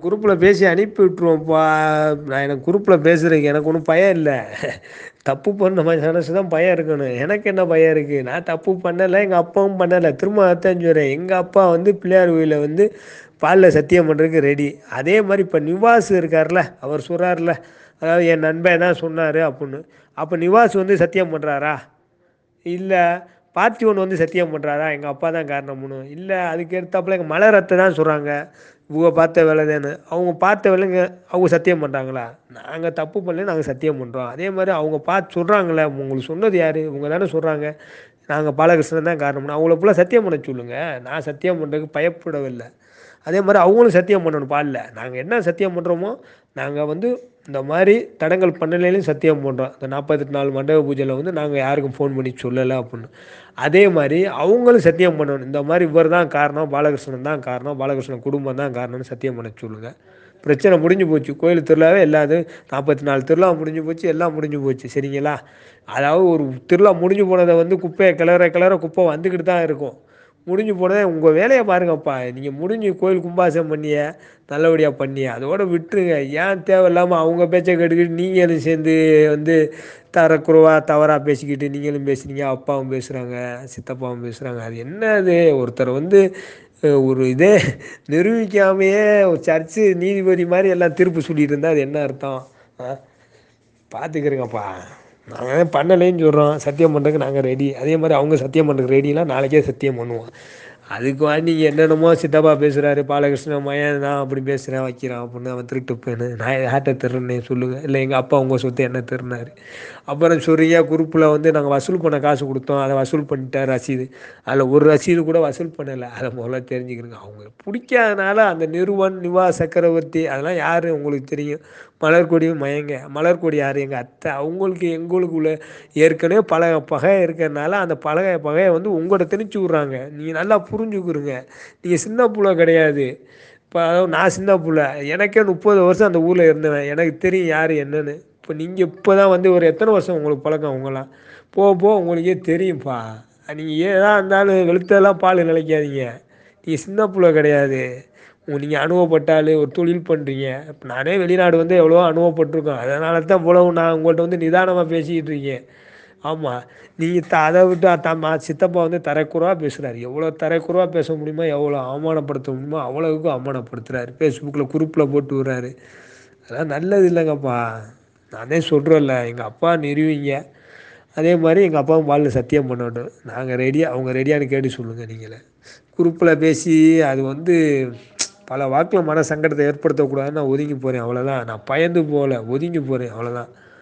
குரூப்ல பேசி அனுப்பி விட்ருவோம்ப்பா நா எனக்கு குரூப்ல பேசுறதுக்கு எனக்கு ஒன்னும் பயோ இல்ல தப்பு பண்ண மாரி நெனச்சுதா பயோ இருக்கணு எனக்கு என்ன பயோ இருக்கு நா தப்பு பண்ணல எங்க அப்பாவு பண்ணல திரும்ப அதத்தா சொல்றே எங்க அப்பா வந்து பிள்ளையார் சுழில வந்து பால்ல சத்தியம் பண்றதுக்கு ரெடி அதே மாரி இப்ப நிவாஸ் இருக்கார்ல அவர் சொல்றாருல அதாவது என் நண்பே தா சொன்னாரு அப்புட்னு அப்ப நிவாஸ் வந்து சத்தியம் பண்றாரா இல்ல பார்த்திபன் வந்து சத்தியம் பண்றாரா எங்க அப்பா தா காரணம்னு இல்ல அதுக்கு எதுத்தாப்புல எங்க மலரத்த தா சொல்றாங்க இவுக பாத்த வேலதான்னு அவுங்க பாத்த வேலைங்க அவுங்க சத்தியம் பண்றாங்களா நாங்க தப்பு பண்லேன்னு நாங்க சத்தியம் பண்றோ அதே மாரி அவுங்க பாத்து சொல்றாங்கல்ல உங்களுக்கு சொன்னது யாரு இவுங்க தான சொல்றாங்க நாங்க பாலகிருஷ்ணன் தா காரணம்னு அவுங்கள ஃபுல்லா சத்தியம் பண்ண சொல்லுங்க நா சத்தியம் பண்றதுக்கு பயப்படவில்ல அதே மாரி அவுங்களு சத்தியம் பண்ணணு பால்ல நாங்க என்ன சத்தியம் பண்றோமோ நாங்க வந்து இந்த மாரி தடங்கல் பண்ணலேன்னு சத்தியம் பண்றோ இந்த நாப்பத்தெட்டு நாள் மண்டல பூஜைல வந்து நாங்க யாருக்கு ஃபோன் பண்ணி சொல்லல அப்புட்னு அதே மாரி அவுங்களு சத்தியம் பண்ணணு இந்த மாரி இவர் தா காரணோ பாலகிருஷ்ணன் தா காரணோ பாலகிருஷ்ணன் குடும்பம் தா காரணோன்னு சத்தியம் பண்ண சொல்லுங்க பிரச்சன முடிஞ்சு போச்சு கோயில் திருவிழாவே எல்லா இது நாப்பத்தி நாலு திருவிழா முடிஞ்சு போச்சு எல்லா முடிஞ்சு போச்சு செரிங்களா அதாவது ஒரு திருவிழா முடிஞ்சு போனத வந்து குப்பைய கெளற கெளற குப்ப வந்துகிட்டு தா இருக்கு முடிஞ்சு போனத உங்க வேலைய பாருங்கப்பா நீங்க முடிஞ்சு கோயில் கும்பாபிஷேகம் பண்ணிய நல்லபடியா பண்ணிய அதோட விட்ருங்க ஏ தேவயில்லாம அவுங்க பேச்ச கேட்டுக்கிட்டு நீங்களு சேந்து வந்து தரக்குறவா தவறா பேசிக்கிட்டு நீங்களு பேசுறீங்க அப்பாவு பேசுறாங்க சித்தப்பாவு பேசுறாங்க அது என்ன அது ஒருத்தர வந்து ஒரு இதே நிரூபிக்காமயே ஒரு சர்ச்சு நீதிபதி மாரி எல்லா தீர்ப்பு சொல்லிட்டு இருந்தா அது என்ன அர்த்தோ ஆ பாத்துக்கிருங்கப்பா நாங்க பண்ணலேன்னு சொல்றோ சத்தியம் பண்றதுக்கு நாங்க ரெடி அதே மாரி அவுங்க சத்தியம் பண்றதுக்கு ரெடினா நாளைக்கே சத்தியம் பண்ணுவோ அதுக்கு வாட்டி நீங்க என்னென்னமோ சித்தப்பா பேசுறாரு பாலகிருஷ்ண மகே தா அப்டி பேசுறா வைக்கிறா அப்புட்னு அவ திருட்டு பயலு நா யார்ட்ட திருடுனே சொல்லுங்க இல்ல எங்க அப்பா உங்க சொத்த என்ன திருட்னாரு அப்பறோ சொல்றீங்க குரூப்ல வந்து நாங்க வசூல் பண்ண காசு குடுத்தோ அத வசூல் பண்ணிட்டாரு ரசீது அதுல ஒரு ரசீது கூட வசூல் பண்ணல அத மொதல்ல தெரிஞ்சுக்கிருங்க அவுங்க புடிக்காதனால அந்த நிறுவன் நிவா சக்கரவர்த்தி அதெல்லா யாரு உங்களுக்கு தெரியு மலர்கொடி மயங்க மலர்கொடி யாரு எங்க அத்த அவுங்களுக்கு எங்களுக்கு உள்ள ஏற்கனவே பழக பகை இருக்கறனால அந்த பழக பகைய வந்து உங்கிட்ட திணிச்சு வுட்றாங்க நீங்க நல்லா புரிஞ்சுக்கிருங்க நீங்க சின்ன புள்ள கெடையாது இப்போ அதாவது நா சின்ன புள்ள எனக்கே நுப்பது வருஷோ அந்த ஊர்ல இருந்தவே எனக்கு தெரியு யாரு என்னன்னு இப்போ நீங்க இப்போ தா வந்து ஒரு எத்தன வருஷோ உங்களுக்கு பழக்கோ அவுங்கலா போக போக உங்களுக்கே தெரியும்ப்பா நீங்க ஏதா இருந்தாலு வெளுத்ததுலா பால் நெனைக்காதீங்க நீங்க சின்ன புள்ள கெடையாது உ நீங்க அனுபவப்பட்டாலு ஒரு தொழில் பண்றீங்க நானே வெளிநாடு வந்து எவ்வளவோ அனுபவப்பட்ருக்கோ அதனால தா இவ்வளவு நா உங்கள்ட்ட வந்து நிதானமா பேசிக்கிட்ருக்கே ஆமா நீங்க த அத விட்டு த சித்தப்பா வந்து தரக்குறவா பேசுறாரு எவ்ளோ தரக்குறவா பேச முடியுமோ எவ்ளோ அவமானப்படுத்த முடியுமோ அவ்வளவுக்கு அவமானப்படுத்துறாரு ஃபேஸ்புக்ல குரூப்ல போட்டு வுட்றாரு அதெல்லா நல்லது இல்லங்கப்பா நானே சொல்றேல்ல எங்க அப்பா நிறுவிங்க அதே மாரி எங்க அப்பாவு பால்ல சத்தியம் பண்ணட்டு நாங்க ரெடி அவுங்க ரெடியானு கேட்டு சொல்லுங்க நீங்களே குரூப்ல பேசி அது வந்து பல வாக்குல மன சங்கடத்த ஏற்படுத்தக் கூடாதுனு நா ஒதுங்கி போறே அவ்வளோதா நா பயந்து போல ஒதுங்கி போறே அவ்வளோதா